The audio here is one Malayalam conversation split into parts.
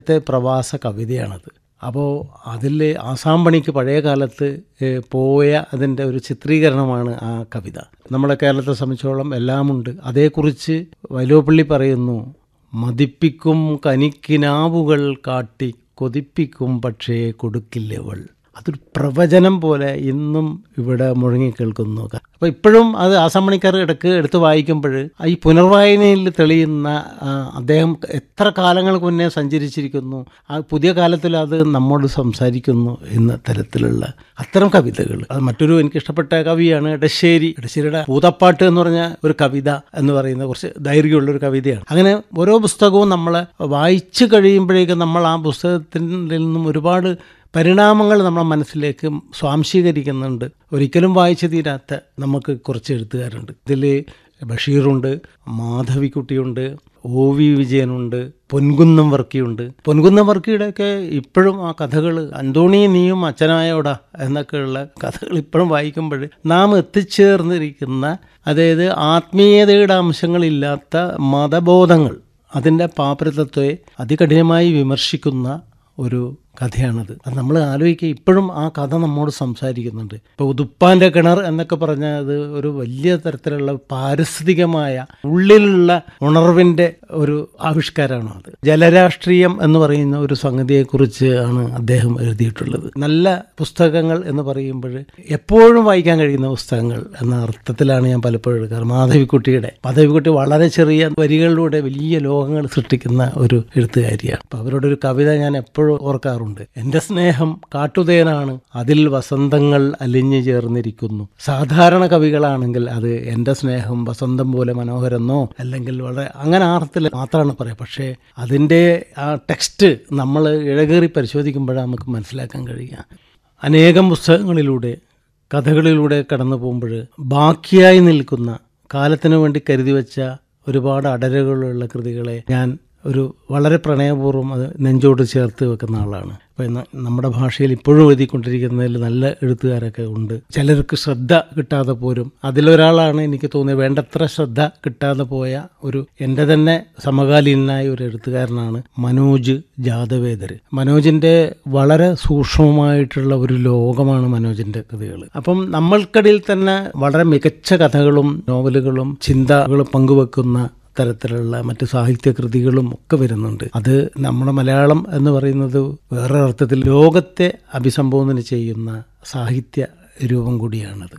ത്തെ പ്രവാസ കവിതയാണത് അപ്പോൾ അതിൽ ആസാം പണിക്ക് പഴയ കാലത്ത് ഏഹ്, പോയ അതിൻ്റെ ഒരു ചിത്രീകരണമാണ് ആ കവിത നമ്മുടെ കേരളത്തെ സംബന്ധിച്ചോളം എല്ലാമുണ്ട് അതേക്കുറിച്ച് വൈലോപ്പള്ളി പറയുന്നു മതിപ്പിക്കും കനിക്കിനാവുകൾ കാട്ടി കൊതിപ്പിക്കും പക്ഷേ കൊടുക്കില്ലവൾ അതൊരു പ്രവചനം പോലെ ഇന്നും ഇവിടെ മുഴങ്ങി കേൾക്കുന്നു അപ്പോൾ ഇപ്പോഴും അത് ആസാം മണിക്കാർ ഇടയ്ക്ക് എടുത്ത് വായിക്കുമ്പോൾ ഈ പുനർവായനയിൽ തെളിയുന്ന ആ, അദ്ദേഹം എത്ര കാലങ്ങൾക്ക് മുന്നേ സഞ്ചരിച്ചിരിക്കുന്നു ആ പുതിയ കാലത്തിൽ അത് നമ്മോട് സംസാരിക്കുന്നു എന്ന തരത്തിലുള്ള അത്തരം കവിതകൾ അത് മറ്റൊരു എനിക്കിഷ്ടപ്പെട്ട കവിയാണ് എടശ്ശേരി എടശ്ശേരിയുടെ പൂതപ്പാട്ട് എന്ന് പറഞ്ഞ ഒരു കവിത എന്ന് പറയുന്ന കുറച്ച് ദൈർഘ്യമുള്ള ഒരു കവിതയാണ് അങ്ങനെ ഓരോ പുസ്തകവും നമ്മൾ വായിച്ചു കഴിയുമ്പോഴേക്കും നമ്മൾ ആ പുസ്തകത്തിൽ നിന്നും ഒരുപാട് പരിണാമങ്ങൾ നമ്മുടെ മനസ്സിലേക്ക് സ്വാംശീകരിക്കുന്നുണ്ട് ഒരിക്കലും വായിച്ചു തീരാത്ത നമുക്ക് കുറച്ച് എഴുത്തുകാരുണ്ട് ഇതിൽ ബഷീറുണ്ട് മാധവിക്കുട്ടിയുണ്ട് ഒ വി വിജയനുണ്ട് പൊൻകുന്നം വർക്കിയുണ്ട് പൊൻകുന്നം വർക്കിയുടെയൊക്കെ ഇപ്പോഴും ആ കഥകൾ അന്തോണി നീയും അച്ഛനായോടാ എന്നൊക്കെയുള്ള കഥകൾ ഇപ്പോഴും വായിക്കുമ്പോൾ നാം എത്തിച്ചേർന്നിരിക്കുന്ന അതായത് ആത്മീയതയുടെ അംശങ്ങളില്ലാത്ത മതബോധങ്ങൾ അതിൻ്റെ പാപ്പരത്വത്തെ അതികഠിനമായി വിമർശിക്കുന്ന ഒരു കഥയാണത് അത് നമ്മൾ ആലോചിക്കുക ഇപ്പോഴും ആ കഥ നമ്മോട് സംസാരിക്കുന്നുണ്ട് ഇപ്പോൾ ഉതുപ്പാൻ്റെ കിണർ എന്നൊക്കെ പറഞ്ഞാൽ അത് ഒരു വലിയ തരത്തിലുള്ള പാരിസ്ഥിതികമായ ഉള്ളിലുള്ള ഉണർവിൻ്റെ ഒരു ആവിഷ്കാരമാണ് അത് ജലരാഷ്ട്രീയം എന്ന് പറയുന്ന ഒരു സംഗതിയെക്കുറിച്ച് ആണ് അദ്ദേഹം എഴുതിയിട്ടുള്ളത് നല്ല പുസ്തകങ്ങൾ എന്ന് പറയുമ്പോൾ എപ്പോഴും വായിക്കാൻ കഴിയുന്ന പുസ്തകങ്ങൾ എന്ന അർത്ഥത്തിലാണ് ഞാൻ പലപ്പോഴും എടുക്കാറ് മാധവിക്കുട്ടിയുടെ മാധവിക്കുട്ടി വളരെ ചെറിയ വരികളിലൂടെ വലിയ ലോകങ്ങൾ സൃഷ്ടിക്കുന്ന ഒരു എഴുത്തുകാരിയാണ് അപ്പോൾ അവരുടെ ഒരു കവിത ഞാൻ എപ്പോഴും ഓർക്കാറുണ്ട് എൻ്റെ സ്നേഹം കാട്ടുതേനാണ് അതിൽ വസന്തങ്ങൾ അലിഞ്ഞു ചേർന്നിരിക്കുന്നു സാധാരണ കവികളാണെങ്കിൽ അത് എൻ്റെ സ്നേഹം വസന്തം പോലെ മനോഹരെന്നോ അല്ലെങ്കിൽ വളരെ അങ്ങനെ ആ അർത്ഥത്തിൽ മാത്രമാണ് പറയുക പക്ഷേ അതിൻ്റെ ആ ടെക്സ്റ്റ് നമ്മൾ ഇഴകേറി പരിശോധിക്കുമ്പോഴാണ് നമുക്ക് മനസ്സിലാക്കാൻ കഴിയുക അനേകം പുസ്തകങ്ങളിലൂടെ കഥകളിലൂടെ കടന്നു പോകുമ്പോൾ ബാക്കിയായി നിൽക്കുന്ന കാലത്തിനു വേണ്ടി കരുതി വെച്ച ഒരുപാട് അടരുകളുള്ള കൃതികളെ ഞാൻ ഒരു വളരെ പ്രണയപൂർവ്വം അത് നെഞ്ചോട് ചേർത്ത് വെക്കുന്ന ആളാണ് അപ്പോൾ ഇന്ന് നമ്മുടെ ഭാഷയിൽ ഇപ്പോഴും എഴുതിക്കൊണ്ടിരിക്കുന്നതിൽ നല്ല എഴുത്തുകാരൊക്കെ ഉണ്ട് ചിലർക്ക് ശ്രദ്ധ കിട്ടാതെ പോരും അതിലൊരാളാണ് എനിക്ക് തോന്നിയത് വേണ്ടത്ര ശ്രദ്ധ കിട്ടാതെ പോയ ഒരു എൻ്റെ തന്നെ സമകാലീനായ ഒരു എഴുത്തുകാരനാണ് മനോജ് ജാദവേദർ മനോജിൻ്റെ വളരെ സൂക്ഷ്മമായിട്ടുള്ള ഒരു ലോകമാണ് മനോജിൻ്റെ കൃതികൾ അപ്പം നമ്മൾക്കിടയിൽ തന്നെ വളരെ മികച്ച കഥകളും നോവലുകളും ചിന്തകളും പങ്കുവെക്കുന്ന തരത്തിലുള്ള മറ്റ് സാഹിത്യകൃതികളും ഒക്കെ വരുന്നുണ്ട് അത് നമ്മുടെ മലയാളം എന്ന് പറയുന്നത് വേറെ അർത്ഥത്തിൽ ലോകത്തെ അഭിസംബോധന ചെയ്യുന്ന സാഹിത്യ രൂപം കൂടിയാണത്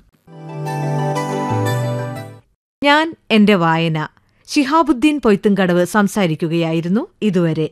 ഞാൻ എന്റെ വായന ശിഹാബുദ്ദീൻ പൊയ്ത്തുംകടവ് സംസാരിക്കുകയായിരുന്നു ഇതുവരെ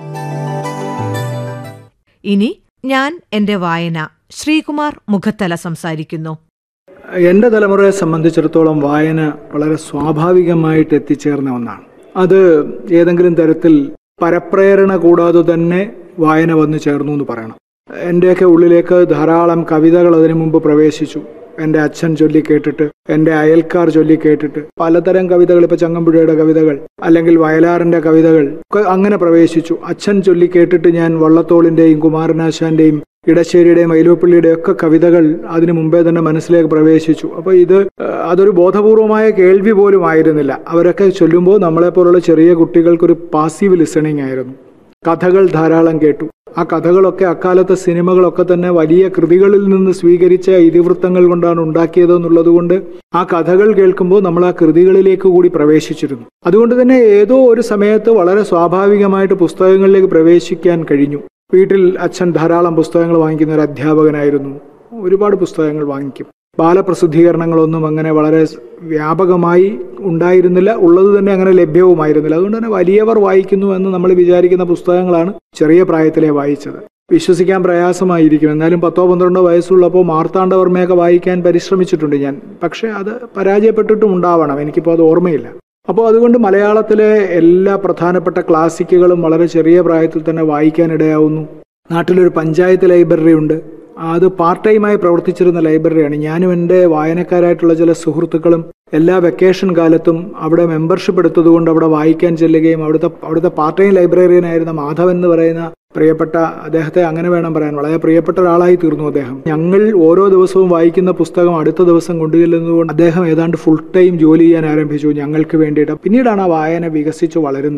ഇനി ഞാൻ എന്റെ വായന ശ്രീകുമാർ മുഖത്തല സംസാരിക്കുന്നു എൻ്റെ തലമുറയെ സംബന്ധിച്ചിടത്തോളം വായന വളരെ സ്വാഭാവികമായിട്ട് എത്തിച്ചേർന്ന ഒന്നാണ് അത് ഏതെങ്കിലും തരത്തിൽ പരപ്രേരണ കൂടാതെ തന്നെ വായന വന്നു ചേർന്നു എന്ന് പറയണം എൻ്റെയൊക്കെ ഉള്ളിലേക്ക് ധാരാളം കവിതകൾ അതിനു മുമ്പ് പ്രവേശിച്ചു എൻ്റെ അച്ഛൻ ചൊല്ലി കേട്ടിട്ട് എൻ്റെ അയൽക്കാർ ചൊല്ലി കേട്ടിട്ട് പലതരം കവിതകൾ ഇപ്പൊ ചങ്ങമ്പുഴയുടെ കവിതകൾ അല്ലെങ്കിൽ വയലാറിന്റെ കവിതകൾ ഒക്കെ അങ്ങനെ പ്രവേശിച്ചു അച്ഛൻ ചൊല്ലി കേട്ടിട്ട് ഞാൻ വള്ളത്തോളിന്റെയും കുമാരനാശാന്റെയും ഇടശ്ശേരിയുടെയും വൈലോപ്പള്ളിയുടെയും ഒക്കെ കവിതകൾ അതിനു മുമ്പേ തന്നെ മനസ്സിലേക്ക് പ്രവേശിച്ചു അപ്പോൾ ഇത് ഏഹ്, അതൊരു ബോധപൂർവമായ കേൾവി പോലും ആയിരുന്നില്ല അവരൊക്കെ ചൊല്ലുമ്പോൾ നമ്മളെപ്പോലുള്ള ചെറിയ കുട്ടികൾക്കൊരു പാസീവ് ലിസണിങ് ആയിരുന്നു കഥകൾ ധാരാളം കേട്ടു ആ കഥകളൊക്കെ അക്കാലത്തെ സിനിമകളൊക്കെ തന്നെ വലിയ കൃതികളിൽ നിന്ന് സ്വീകരിച്ച ഇതിവൃത്തങ്ങൾ കൊണ്ടാണ് ഉണ്ടാക്കിയത് എന്നുള്ളത് കൊണ്ട് ആ കഥകൾ കേൾക്കുമ്പോൾ നമ്മൾ ആ കൃതികളിലേക്ക് കൂടി പ്രവേശിച്ചിരുന്നു അതുകൊണ്ട് തന്നെ ഏതോ ഒരു സമയത്ത് വളരെ സ്വാഭാവികമായിട്ട് പുസ്തകങ്ങളിലേക്ക് പ്രവേശിക്കാൻ കഴിഞ്ഞു വീട്ടിൽ അച്ഛൻ ധാരാളം പുസ്തകങ്ങൾ വാങ്ങിക്കുന്ന ഒരു അധ്യാപകനായിരുന്നു ഒരുപാട് പുസ്തകങ്ങൾ വാങ്ങിക്കും ബാലപ്രസിദ്ധീകരണങ്ങളൊന്നും അങ്ങനെ വളരെ വ്യാപകമായി ഉണ്ടായിരുന്നില്ല ഉള്ളത് തന്നെ അങ്ങനെ ലഭ്യവുമായിരുന്നില്ല അതുകൊണ്ട് തന്നെ വലിയവർ വായിക്കുന്നു എന്ന് നമ്മൾ വിചാരിക്കുന്ന പുസ്തകങ്ങളാണ് ചെറിയ പ്രായത്തിലെ വായിച്ചത് വിശ്വസിക്കാൻ പ്രയാസമായിരിക്കും എന്നാലും പത്തോ പന്ത്രണ്ടോ വയസ്സുള്ളപ്പോൾ മാർത്താണ്ഡവർമ്മയൊക്കെ വായിക്കാൻ പരിശ്രമിച്ചിട്ടുണ്ട് ഞാൻ പക്ഷേ അത് പരാജയപ്പെട്ടിട്ടും ഉണ്ടാവണം എനിക്കിപ്പോൾ അത് ഓർമ്മയില്ല അപ്പോൾ അതുകൊണ്ട് മലയാളത്തിലെ എല്ലാ പ്രധാനപ്പെട്ട ക്ലാസിക്കുകളും വളരെ ചെറിയ പ്രായത്തിൽ തന്നെ വായിക്കാനിടയാവുന്നു നാട്ടിലൊരു പഞ്ചായത്ത് ലൈബ്രറി ഉണ്ട് അത് പാർട്ട് ടൈമായി പ്രവർത്തിച്ചിരുന്ന ലൈബ്രറിയാണ് ഞാനും എൻ്റെ വായനക്കാരായിട്ടുള്ള ചില സുഹൃത്തുക്കളും എല്ലാ വെക്കേഷൻ കാലത്തും അവിടെ മെമ്പർഷിപ്പ് എടുത്തതുകൊണ്ട് അവിടെ വായിക്കാൻ ചെല്ലുകയും അവിടുത്തെ അവിടുത്തെ പാർട്ട് ടൈം ലൈബ്രറിയനായിരുന്ന മാധവൻ എന്ന് പറയുന്ന പ്രിയപ്പെട്ട അദ്ദേഹത്തെ അങ്ങനെ വേണം പറയാൻ വളരെ പ്രിയപ്പെട്ട ഒരാളായി തീർന്നു അദ്ദേഹം ഞങ്ങൾ ഓരോ ദിവസവും വായിക്കുന്ന പുസ്തകം അടുത്ത ദിവസം കൊണ്ടുചെല്ലുന്നതുകൊണ്ട് അദ്ദേഹം ഏതാണ്ട് ഫുൾ ടൈം ജോലി ചെയ്യാൻ ആരംഭിച്ചു ഞങ്ങൾക്ക് വേണ്ടിയിട്ട് പിന്നീടാണ് ആ വായന വികസിച്ചു വളരുന്നത്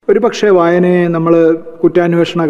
ഒരു പക്ഷേ വായനയെ നമ്മൾ കുറ്റാന്വേഷണ